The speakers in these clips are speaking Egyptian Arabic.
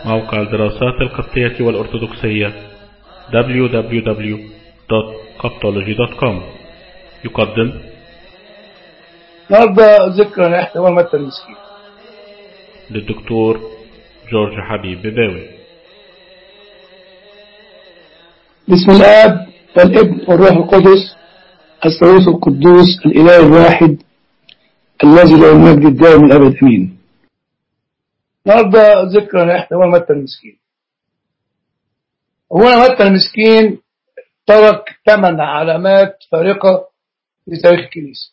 موقع الدراسات القبطية والأرثوذكسية www.coptology.com يقدم النهارده ذكرى احتوال متى المسكين للدكتور جورج حبيب بباوي بسم الاب والابن والروح القدس الثالوث القدوس الاله الواحد الذي له المجد الدائم الابد امين النهارده ذكرى احتوال متى المسكين هنا متى المسكين ترك ثمان علامات فارقة في تاريخ الكنيسة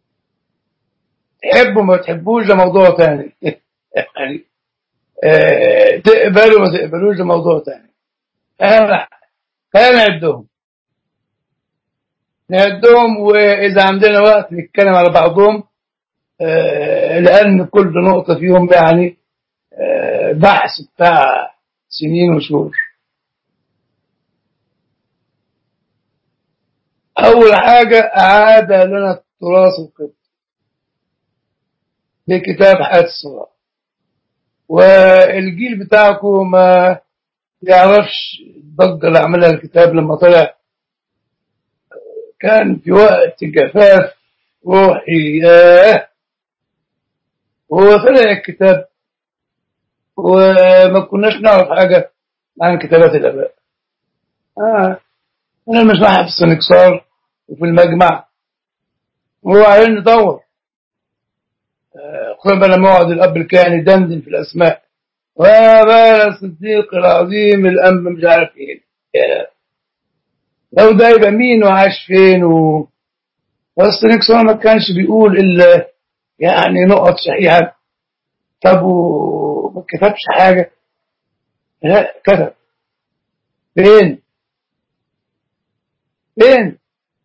تحبوا ما تحبوش ده موضوع تاني يعني آه، تقبلوا ما تقبلوش ده موضوع تاني انا خلينا نعدهم نعدهم واذا عندنا وقت نتكلم على بعضهم آه، لان كل نقطة فيهم يعني آه، بحث بتاع سنين وشهور أول حاجة أعاد لنا التراث القبطي بكتاب حياة الصلاة والجيل بتاعكم ما يعرفش الضجة اللي عملها الكتاب لما طلع كان في وقت جفاف روحي ياه هو طلع الكتاب وما كناش نعرف حاجة عن كتابات الآباء آه. أنا بنسمعها في السنكسار وفي المجمع وبعدين ندور آه، خصوصا بقى لما يقعد الأب الكاهن يدندن في الأسماء وبقى الصديق العظيم الأنبا مش عارف إيه يا. لو ده يبقى مين وعاش فين و والسنكسار ما كانش بيقول إلا يعني نقط شحيحة طب وما كتبش حاجة لا كتب فين فين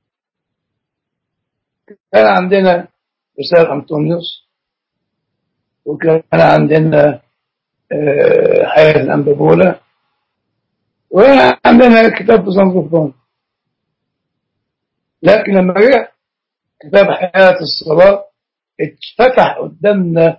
كان عندنا رسالة أنطونيوس وكان عندنا آه، حياة الأنبابولة وكان عندنا كتاب بسنطفون لكن لما جاء كتاب حياة الصلاة اتفتح قدامنا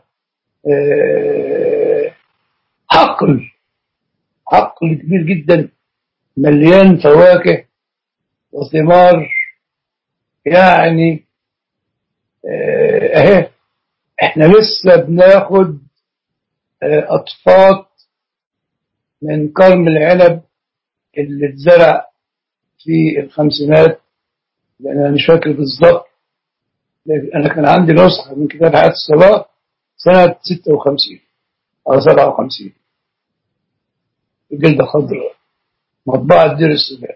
آه، حقل حقل كبير جدا مليان فواكه وثمار يعني آه، اهي احنا لسه بناخد آه، اطفال من كرم العنب اللي اتزرع في الخمسينات لان انا مش فاكر بالظبط لكن انا كان عندي نسخه من كتاب حياه الصلاه سنه 56 او 57 جلده خضراء مطبعه دير السودان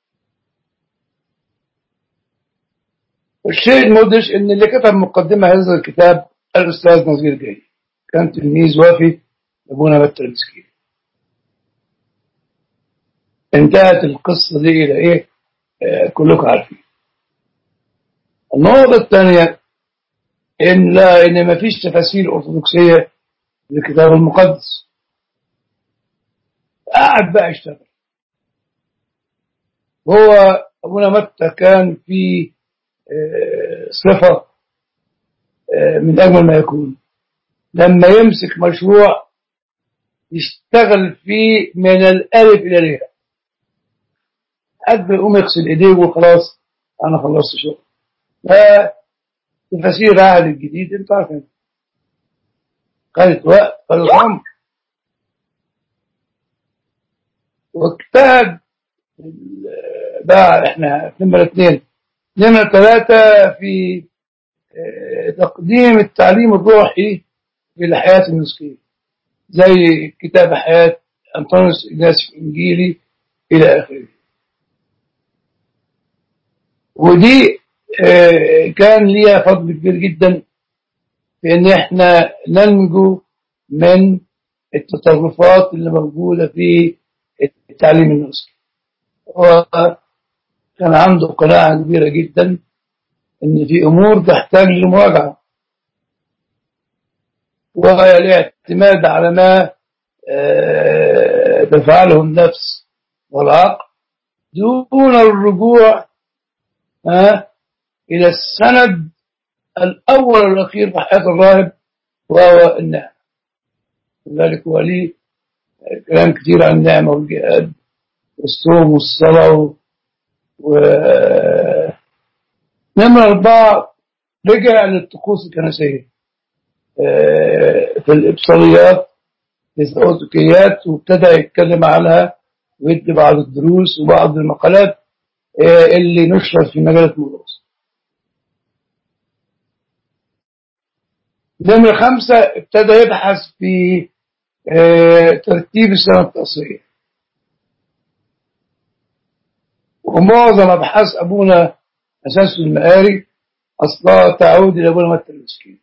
والشيء المدهش ان اللي كتب مقدمة هذا الكتاب الاستاذ نظير جاي كان تلميذ وافي لابونا متى المسكين انتهت القصة دي الى ايه آه كلكم عارفين النقطة الثانية ان لا ان ما فيش تفاسير ارثوذكسية للكتاب المقدس قعد بقى يشتغل هو ابونا متى كان في آه، صفة آه، من أجمل ما يكون لما يمسك مشروع يشتغل فيه من الألف إلى الياء حد يقوم يغسل إيديه وخلاص أنا خلصت شغل تفاسير العهد الجديد أنت عارفين خدت وقت خدت عمر واجتهد بقى احنا نمرة اثنين نمرة ثلاثة في آه، تقديم التعليم الروحي في الحياة المسكية زي كتاب حياة أنطونيوس إجناسي الإنجيلي إلى آخره ودي آه، كان ليها فضل كبير جدا في إن إحنا ننجو من التطرفات اللي موجودة في التعليم المسكي كان عنده قناعة كبيرة جدا إن في أمور تحتاج لمراجعة والاعتماد على ما آه، تفعله النفس والعقل دون الرجوع آه، إلى السند الأول والأخير في حياة الراهب وهو النعم لذلك هو ليه كلام كتير عن النعمة والجهاد والصوم والصلاة و نمرة أربعة رجع للطقوس الكنسية آه، في الإبصاريات في الأوتوكيات وابتدى يتكلم عنها ويدي بعض الدروس وبعض المقالات آه، اللي نشرت في مجلة موروث نمرة خمسة ابتدى يبحث في آه، ترتيب السنة التقصيرية ومعظم أبحاث أبونا أساس المآري أصلها تعود إلى أبونا متى المسكين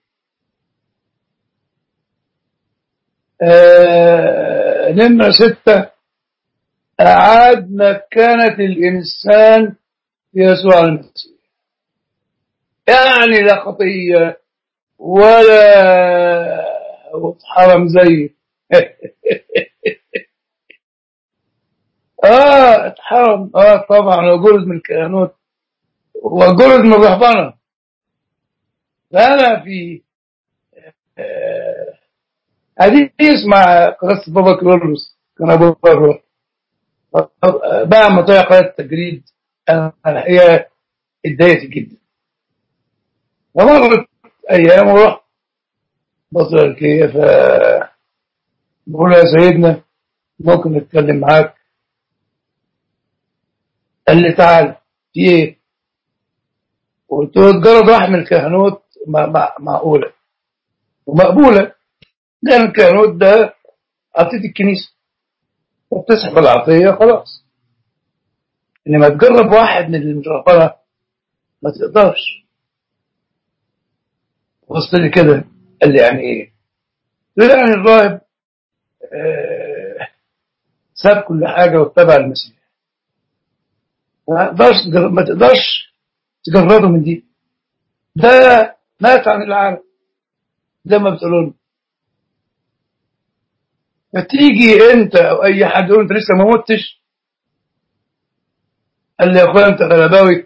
آه، نمرة ستة أعاد مكانة الإنسان في يسوع المسيح يعني لا خطية ولا حرم زي اه اتحرم اه طبعا وجرد من الكهنوت وجرد من الرهبنه لا في آه، حديث مع قصة بابا كيرلس كان ابو بكر بقى ما طلع قناة التجريد انا الحقيقه اتضايقت جدا ومرت ايام ورحت مصر الكية ف بقول له يا سيدنا ممكن نتكلم معاك قال لي تعال في ايه قلت له تجرد واحد من الكهنوت مع- مع- معقولة ومقبولة لأن الكهنوت ده عطية الكنيسة وبتسحب العطية خلاص إنما تجرب واحد من المرهبنة ما تقدرش بص لي كده قال لي يعني ايه؟ قلت له يعني الراهب آه، ساب كل حاجة واتبع المسيح ما تقدرش تجر- ما تقدرش تجرده من دي ده مات عن العالم زي ما بتقولوا لنا فتيجي انت او اي حد يقول انت لسه ما متش قال لي يا اخويا انت غلباوي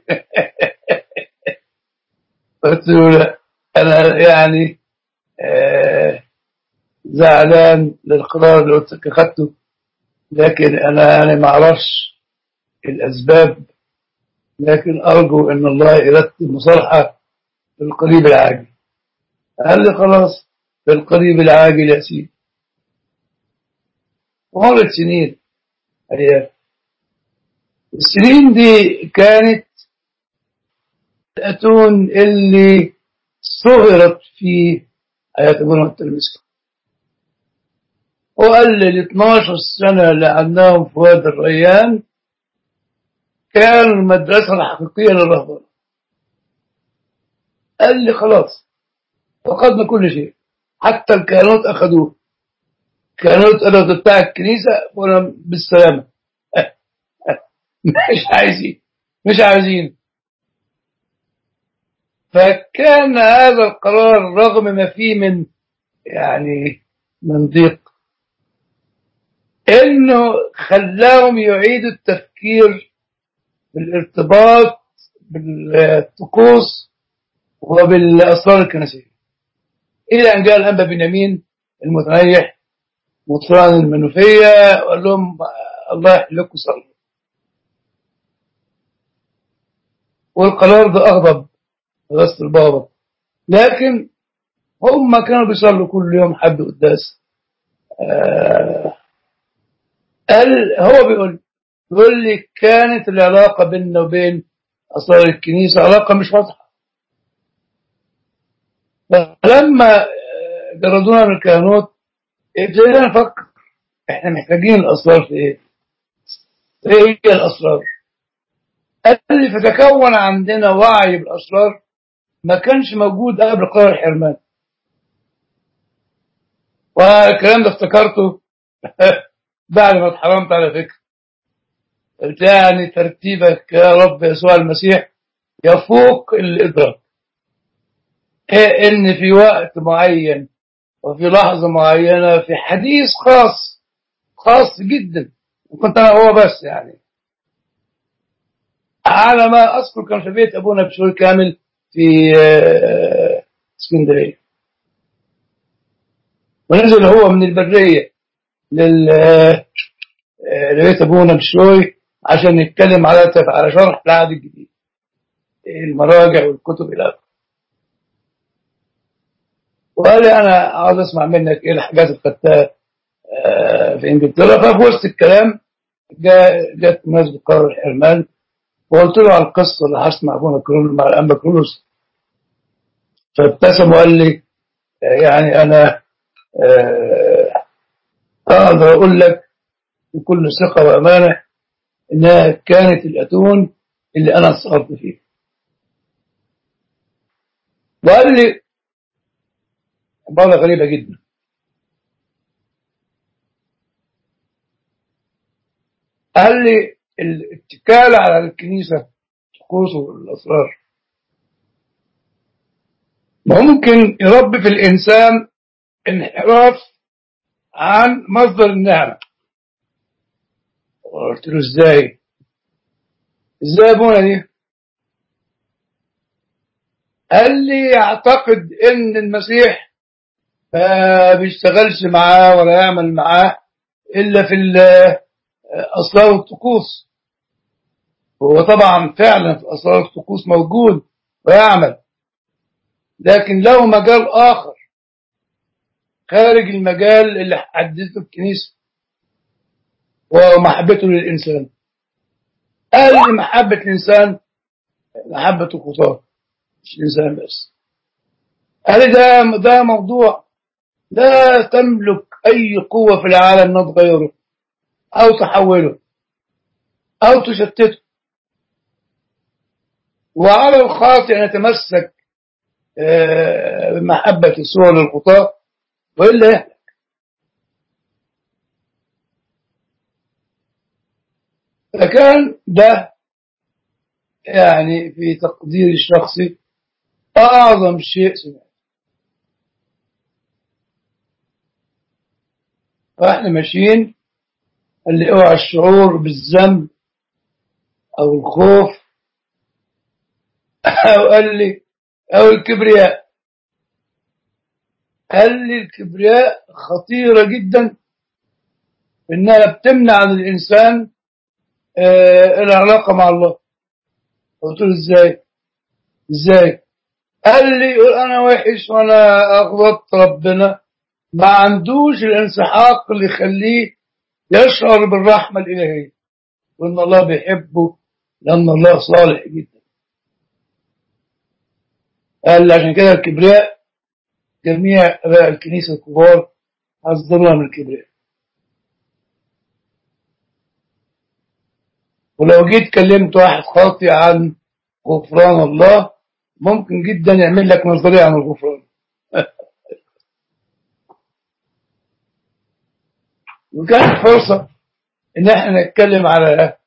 قلت له لا انا يعني آه زعلان للقرار اللي قلت لك اخدته لكن انا يعني ما اعرفش الاسباب لكن ارجو ان الله يرتب مصالحه في القريب العاجل قال لي خلاص في القريب العاجل يا سيدي ومرت سنين هي السنين دي كانت الأتون اللي صغرت في حياة ابن التلميذ وقال لي ال 12 سنة اللي عندهم في وادي الريان كانوا المدرسة الحقيقية للرهبنة قال لي خلاص فقدنا كل شيء حتى الكهنوت أخذوه كهنوت أنا بتاع الكنيسة وأنا بالسلامة مش عايزين مش عايزين فكان هذا القرار رغم ما فيه من يعني من ضيق انه خلاهم يعيدوا التفكير بالارتباط بالطقوس وبالاسرار الكنسيه الى ان جاء الانبا بنيامين المتنيح مطران المنوفيه وقال لهم الله يحلكم صلوا والقرار ده اغضب غسل البابا لكن هم كانوا بيصلوا كل يوم حد قداس آه قال هو بيقول بيقول لي كانت العلاقة بيننا وبين أسرار الكنيسة علاقة مش واضحة فلما آه، جردونا من الكهنوت ابتدينا نفكر احنا محتاجين الأسرار في ايه؟ ايه هي الأسرار؟ قال لي فتكون عندنا وعي بالأسرار ما كانش موجود قبل قرار الحرمان والكلام ده افتكرته بعد ما اتحرمت على فكرة قلت يعني ترتيبك يا رب يسوع المسيح يفوق الإدراك إيه إن في وقت معين وفي لحظة معينة في حديث خاص خاص جدا وكنت أنا هو بس يعني على ما أذكر كان في بيت أبونا بشوي كامل في آه، اسكندرية ونزل هو من البرية لل آه، لبيت ابونا بشوي عشان نتكلم على على شرح العهد الجديد المراجع والكتب الى اخره وقال لي انا عاوز اسمع منك ايه الحاجات اللي خدتها آه، في انجلترا ففي وسط الكلام جاء جت ناس بقرار الحرمان وقلت له على القصه اللي حصلت مع ابونا كرول مع الانبا كرولوس فابتسم وقال لي آه، يعني انا آه، اقدر اقول لك بكل ثقه وامانه انها كانت الاتون اللي انا سقطت فيه وقال لي عباره غريبه جدا قال لي الاتكال على الكنيسه طقوس والاسرار ممكن يربي في الانسان انحراف عن مصدر النعمه قلت له ازاي ازاي يا ابونا دي قال لي يعتقد ان المسيح ما بيشتغلش معاه ولا يعمل معاه الا في الاسرار والطقوس هو طبعا فعلا في اسرار الطقوس موجود ويعمل لكن له مجال اخر خارج المجال اللي حددته الكنيسه ومحبته للإنسان قال لي محبة الإنسان محبة الخطاة مش الإنسان بس قال لي ده ده موضوع لا تملك أي قوة في العالم أن تغيره أو تحوله أو تشتته وعلى الخاطئ أن يتمسك آه، بمحبة الصور للخطاة وإلا يهلك فكان ده يعني في تقديري الشخصي أعظم شيء سمعت فإحنا ماشيين اللي اوعى الشعور بالذنب أو الخوف أو قال لي أو الكبرياء قال لي الكبرياء خطيرة جدا إنها بتمنع عن الإنسان آه، العلاقة مع الله قلت له ازاي ازاي قال لي يقول انا وحش وانا اغلط ربنا ما عندوش الانسحاق اللي يخليه يشعر بالرحمة الإلهية وإن الله بيحبه لأن الله صالح جدا قال لي عشان كده الكبرياء جميع آباء الكنيسة الكبار حذرونا من الكبرياء ولو جيت كلمت واحد خاطئ عن غفران الله ممكن جدا يعمل لك نظرية عن الغفران وكانت فرصة ان احنا نتكلم على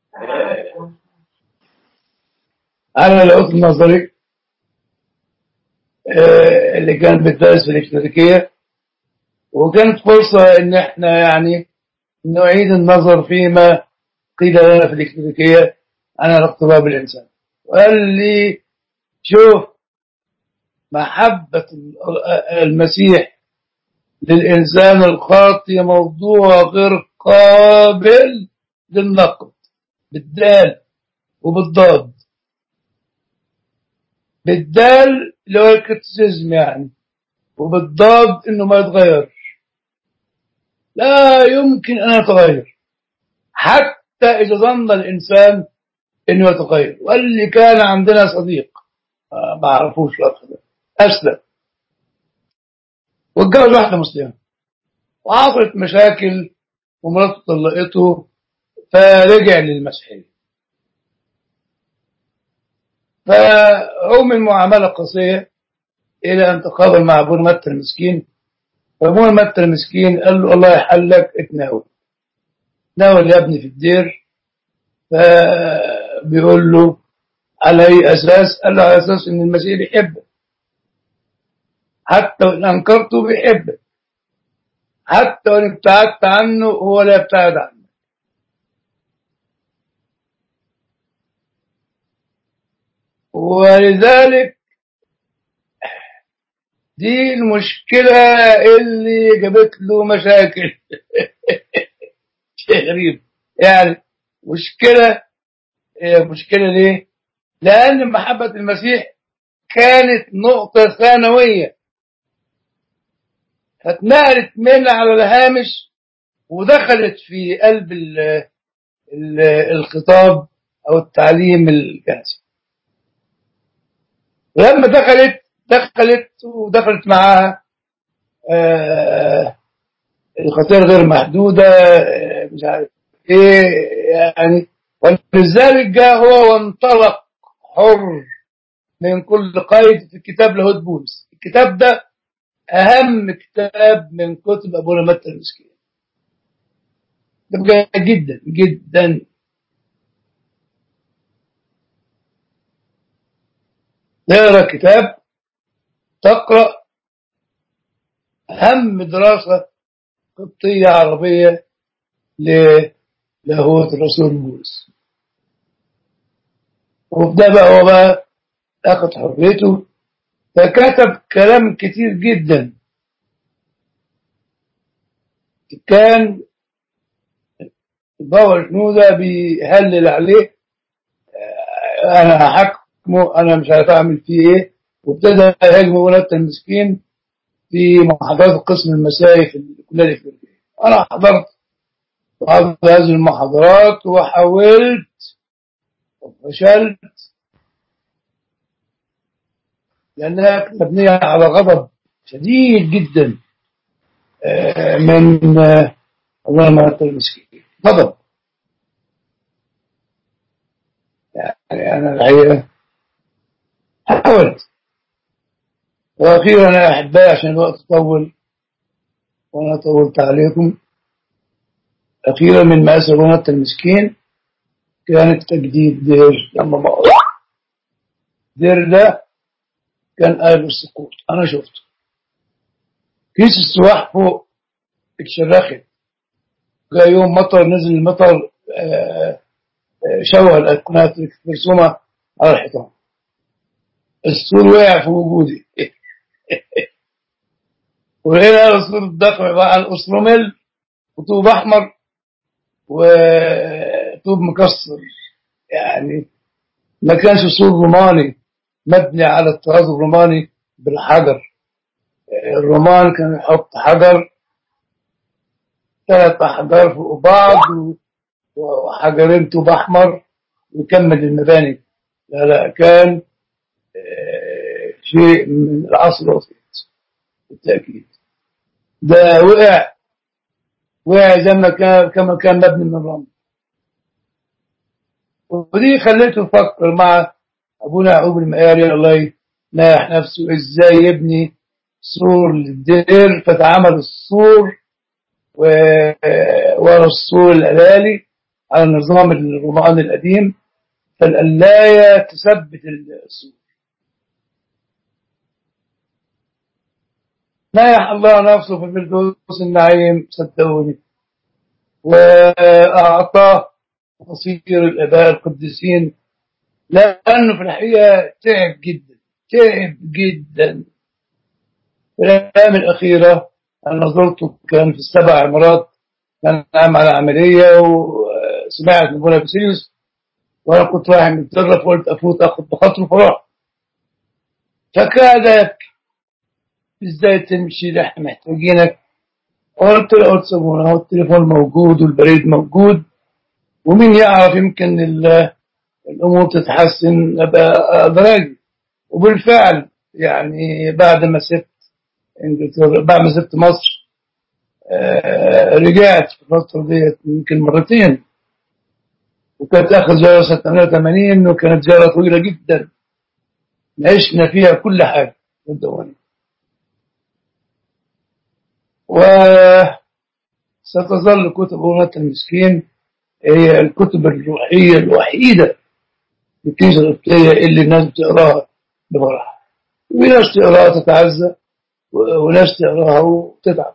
على العقد النظري آه، اللي كانت بتدرس في الاشتراكية وكانت فرصة ان احنا يعني نعيد النظر فيما قيل لنا في الاشتراكية عن الاقتراب بالإنسان وقال لي شوف محبة المسيح للإنسان الخاطئ موضوع غير قابل للنقد بالدال وبالضاد بالدال اللي هو الكريتيسيزم يعني وبالضاد انه ما يتغيرش لا يمكن ان يتغير حتى اذا ظن الانسان انه يتغير واللي كان عندنا صديق آه، ما اعرفوش الاخ ده اسلم واتجوز واحده مسلمه وحصلت مشاكل ومراته طلقته فرجع للمسيحيه فهو من معامله قاسيه الى ان تقابل مع ابونا متى المسكين فابونا متى المسكين قال له الله يحلك اتناول تناول يا ابني في الدير فبيقول له على اي اساس؟ قال له على اساس ان المسيح بيحبك حتى وان انكرته بيحبك حتى وان ابتعدت عنه هو لا يبتعد عنك ولذلك دي المشكلة اللي جابت له مشاكل شيء غريب يعني مشكلة هي مشكلة ليه؟ لأن محبة المسيح كانت نقطة ثانوية اتنقلت منها على الهامش ودخلت في قلب ال ال الخطاب أو التعليم الكنسي لما دخلت دخلت ودخلت معاها آه الخطير غير محدودة آه مش عارف ايه يعني ولذلك جاء هو وانطلق حر من كل قيد في الكتاب لهود بولس الكتاب ده أهم كتاب من كتب أبونا متى المسكين ده بجد جدا جدا تقرا كتاب تقرا أهم دراسة قبطية عربية للاهوت الرسول بولس وبدا بقى هو بقى أخذ حريته فكتب كلام كتير جدا كان البابا شنودة بيهلل عليه أنا هحكمه أنا مش عارف أعمل فيه إيه وابتدى يهاجم ولادة المسكين في محاضرات القسم المسائي في الكلية الإفريقية أنا حضرت بعض هذه المحاضرات وحاولت وفشلت لأنها كانت مبنية على غضب شديد جدا من الله ما المسكين غضب يعني أنا الحقيقة حاولت وأخيرا يا أحبائي عشان الوقت طول وأنا طولت عليكم أخيرا من مآسي غنى المسكين كانت تجديد دير لما بقى دير ده كان قابل السقوط أنا شفته كيس السواح فوق اتشرخت جاء يوم مطر نزل المطر شوه الأيقونات مرسومة على الحيطان السور وقع في وجودي ولقينا السور الضخم بقى على الأسروميل وطوب أحمر وطوب مكسر يعني ما كانش سور روماني مبني على الطراز الروماني بالحجر الرومان كان يحط حجر ثلاث أحجار فوق بعض وحجرين طوب أحمر ويكمل المباني لا لا كان شيء من العصر الوسيط بالتأكيد ده وقع وقع زي ما كان كما كان مبني من الرمل ودي خليته يفكر مع أبونا يعقوب المقاري الله يناح نفسه إزاي يبني سور للدير فتعمل السور ورا السور الألالي على النظام الروماني القديم فالقلاية تثبت السور نايح الله نفسه في الفردوس النعيم صدقوني وأعطاه مصير الآباء القديسين لأنه في الحقيقة تعب جدا تعب جدا في الأيام الأخيرة أنا زرته كان في السبع عمارات كان نعم على عملية وسمعت من بونا بسيوس وأنا كنت رايح انجلترا فقلت أفوت أخذ بخاطره فرح فكاد يبكي ازاي تمشي ده احنا محتاجينك قلت له قلت سيبونا هو التليفون موجود والبريد موجود ومين يعرف يمكن الامور تتحسن ابقى اقدر اجي وبالفعل يعني بعد ما سبت انجلترا بعد ما سبت مصر آه رجعت في الفترة ديت يمكن مرتين وكانت اخر زيارة سنة 88 وكانت زيارة طويلة جدا عشنا فيها كل حاجة صدقوني وستظل كتب أمة المسكين هي الكتب الروحية الوحيدة في الكنيسة القبطية اللي الناس بتقراها بفرح وفي ناس تقراها تتعزى وناس تقراها وتتعب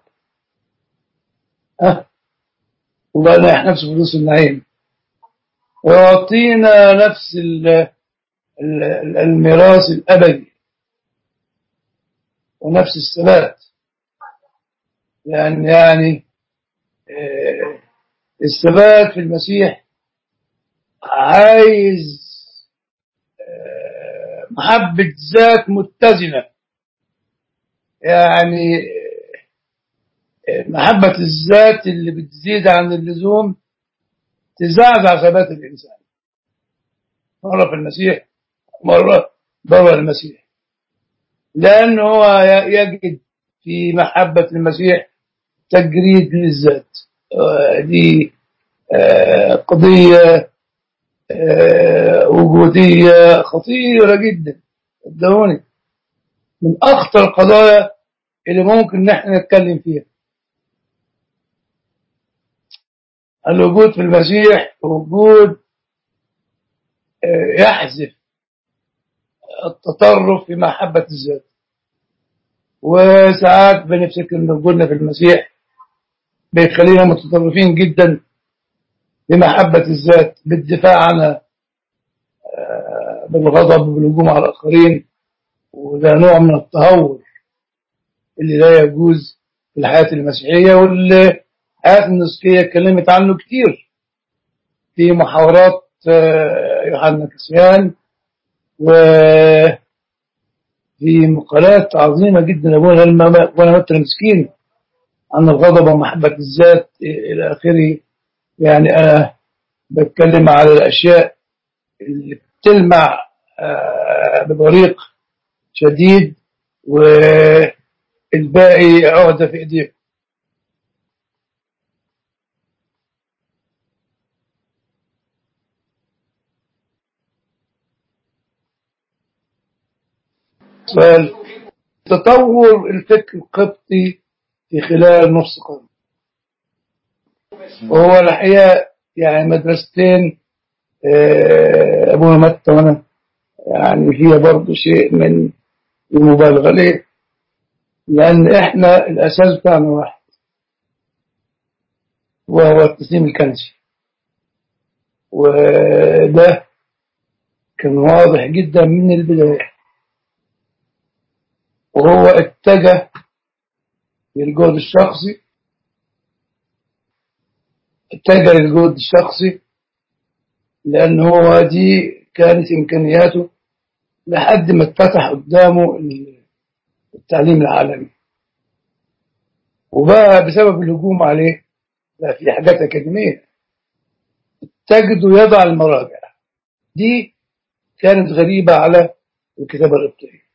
ها والله نايح نفسه فلوس النعيم ويعطينا نفس الميراث الأبدي ونفس الثبات لأن يعني آه، الثبات في المسيح عايز آه، محبة ذات متزنة يعني آه، محبة الذات اللي بتزيد عن اللزوم تزعزع ثبات الإنسان مرة في المسيح مرة بره المسيح لأنه هو ي- يجد في محبة المسيح تجريد للذات آه، دي آه، قضية آه، وجودية خطيرة جدا صدقوني من أخطر القضايا اللي ممكن إن احنا نتكلم فيها الوجود في المسيح وجود آه، يحذف التطرف في محبة الذات وساعات بنفتكر ان وجودنا في المسيح بيخلينا متطرفين جدا بمحبة الذات بالدفاع عنها آه، بالغضب وبالهجوم على الآخرين وده نوع من التهور اللي لا يجوز في الحياة المسيحية واللي الحياة النسكية اتكلمت عنه كتير في محاورات آه، يوحنا كسيان وفي مقالات عظيمة جدا لأبونا الم- وأنا متى المسكين عن الغضب ومحبة الذات إلى آخره يعني أنا بتكلم على الأشياء اللي بتلمع آه، ببريق شديد والباقي عهدة في إيديك سؤال تطور الفكر القبطي في خلال نص قرن وهو الحقيقة يعني مدرستين آه، أبونا متى وأنا يعني فيها برضه شيء من المبالغة ليه؟ لأن إحنا الأساس بتاعنا واحد وهو التسليم الكنسي وده كان واضح جدا من البداية وهو اتجه للجهد الشخصي اتجه للجهد الشخصي لأن هو دي كانت إمكانياته لحد ما اتفتح قدامه التعليم العالمي وبقى بسبب الهجوم عليه بقى في حاجات أكاديمية تجده يضع المراجع دي كانت غريبة على الكتابة القبطية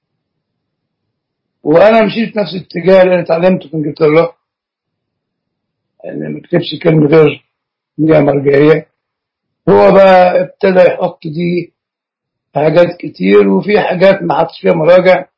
وأنا مشيت نفس الاتجاه اللي أنا اتعلمته في إنجلترا إن ما اكتبش كلمة غير ليها مرجعية هو بقى ابتدى يحط دي في حاجات كتير وفي حاجات ما حطش فيها مراجع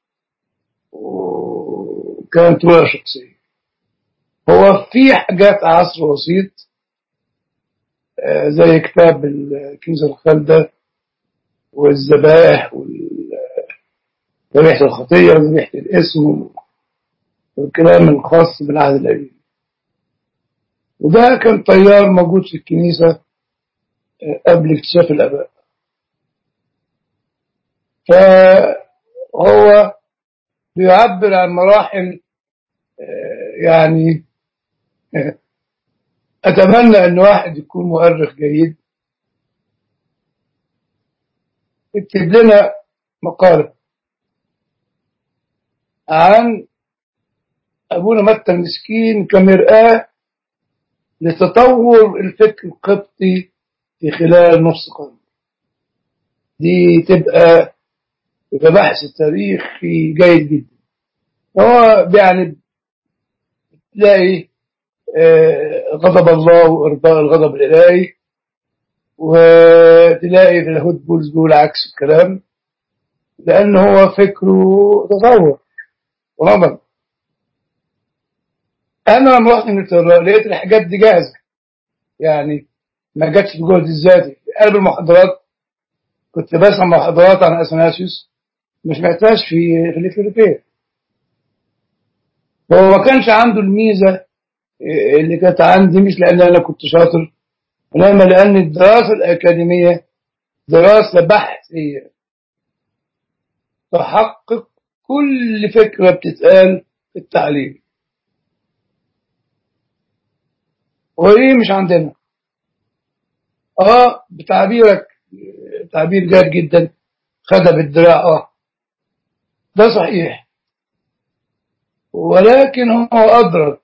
وكانت رؤية شخصية هو في حاجات عصر وسيط آه، زي كتاب الكنيسة الخالدة والذبائح وال- ذبيحة الخطية وذبيحة الاسم والكلام الخاص بالعهد القديم وده كان تيار موجود في الكنيسة آه، قبل اكتشاف الآباء فهو بيعبر عن مراحل آه، يعني آه، أتمنى أن واحد يكون مؤرخ جيد يكتب لنا مقالة عن أبونا متى المسكين كمرآة لتطور الفكر القبطي في خلال نص قرن دي تبقى يبقى بحث تاريخي جيد جدا هو يعني تلاقي آه، غضب الله وإرضاء الغضب الإلهي وتلاقي في اليهود بولز بيقول عكس الكلام لأن هو فكره تطور ونظر أنا لما رحت إنجلترا لقيت الحاجات دي جاهزة يعني ما جاتش بجهد الذاتي في قلب المحاضرات كنت بسمع محاضرات عن اثناسيوس مش محتاج في في الافريقيه هو ما كانش عنده الميزه اللي كانت عندي مش لان انا كنت شاطر انما لان الدراسه الاكاديميه دراسه بحثيه تحقق كل فكرة بتتقال في التعليم وهي مش عندنا اه بتعبيرك تعبير جاد جدا خدها بالدراع اه ده صحيح ولكن هو أدرك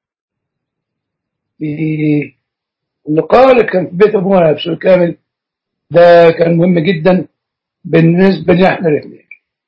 في اللقاء اللي كان في بيت أبونا بشر كامل ده كان مهم جدا بالنسبة لي احنا الاثنين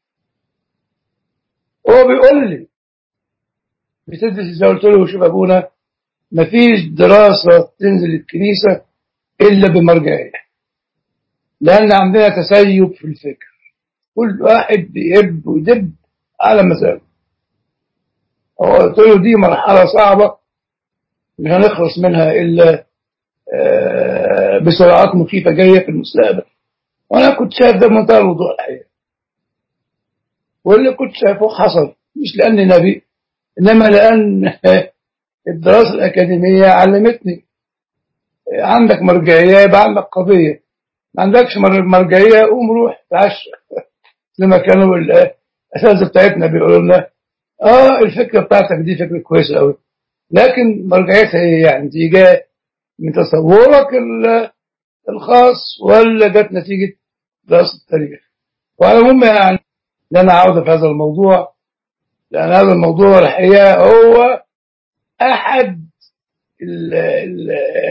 هو بيقول لي بتدرس ازاي قلت له شوف ابونا مفيش دراسة تنزل الكنيسة إلا بمرجعية لأن عندنا تسيب في الفكر كل واحد بيب ويدب على مزاجه هو قلت له دي مرحلة صعبة مش هنخلص منها إلا آه، بسرعات مخيفة جاية في المستقبل وأنا كنت شايف ده بمنتهى الوضوح الحقيقة واللي كنت شايفه حصل مش لأني نبي إنما لأن الدراسة الأكاديمية علمتني عندك مرجعية يبقى عندك قضية ما عندكش مر- مرجعية قوم روح تعشى زي ما كانوا الأساتذة بتاعتنا بيقولوا لنا اه الفكرة بتاعتك دي فكرة كويسة قوي لكن مرجعيتها ايه يعني دي جاية من تصورك ال- الخاص ولا جت نتيجة دراسة التاريخ وعلى العموم يعني لا أنا عاوز في هذا الموضوع لأن هذا الموضوع الحقيقة هو أحد ال ال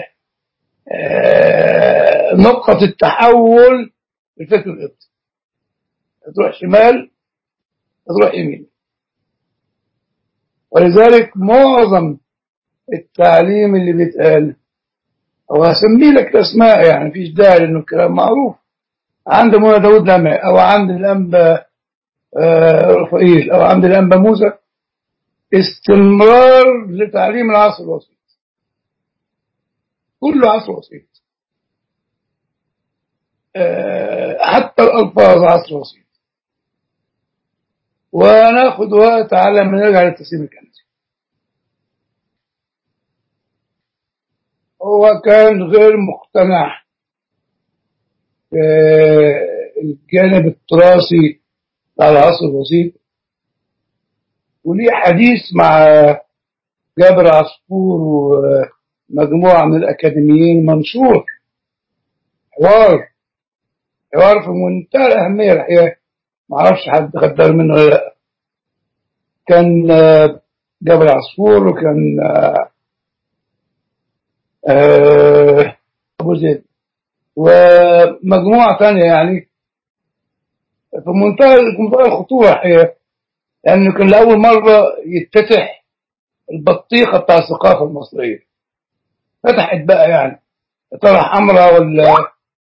آه، نقطة التحول في الفكر القبطي تروح شمال تروح يمين ولذلك معظم التعليم اللي بيتقال أو هسميه لك أسماء يعني مفيش داعي لأنه الكلام معروف عند منى داود لمع أو عند الأنبا آه، رفائيل أو عند الأنبا موسى استمرار لتعليم العصر الوسيط كله عصر وسيط آه، حتى الألفاظ عصر وسيط وناخد وقت على ما نرجع للتسليم الكنسي هو كان غير مقتنع بالجانب التراثي بتاع العصر الوسيط وليه حديث مع جابر عصفور ومجموعة من الأكاديميين منشور حوار حوار في منتهى الأهمية الحقيقة معرفش حد خد باله منه ولا لأ كان آه، جابر عصفور وكان آه، آه، أبو زيد ومجموعة تانية يعني في منتهى في منتهى الخطورة الحقيقة لأنه كان لأول مرة يتفتح البطيخة بتاع الثقافة المصرية فتحت بقى يعني يا ترى حمراء ولا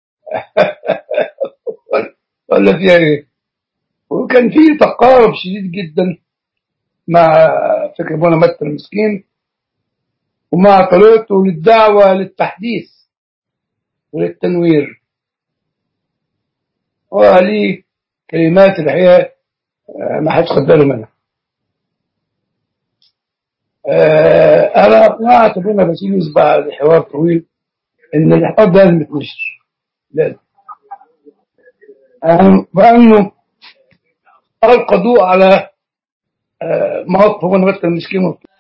ولا فيها ايه وكان في تقارب شديد جدا مع فكر ابونا متى المسكين ومع طريقته للدعوة للتحديث وللتنوير وليه كلمات الحقيقة آه، ما حدش خد باله منها آه، أنا أقنعت ابونا باسيليوس بعد حوار طويل إن الحوار ده لازم يتنشر لازم آه، وأنه ألقى ضوء على آه، مواقف ابونا متى المسكين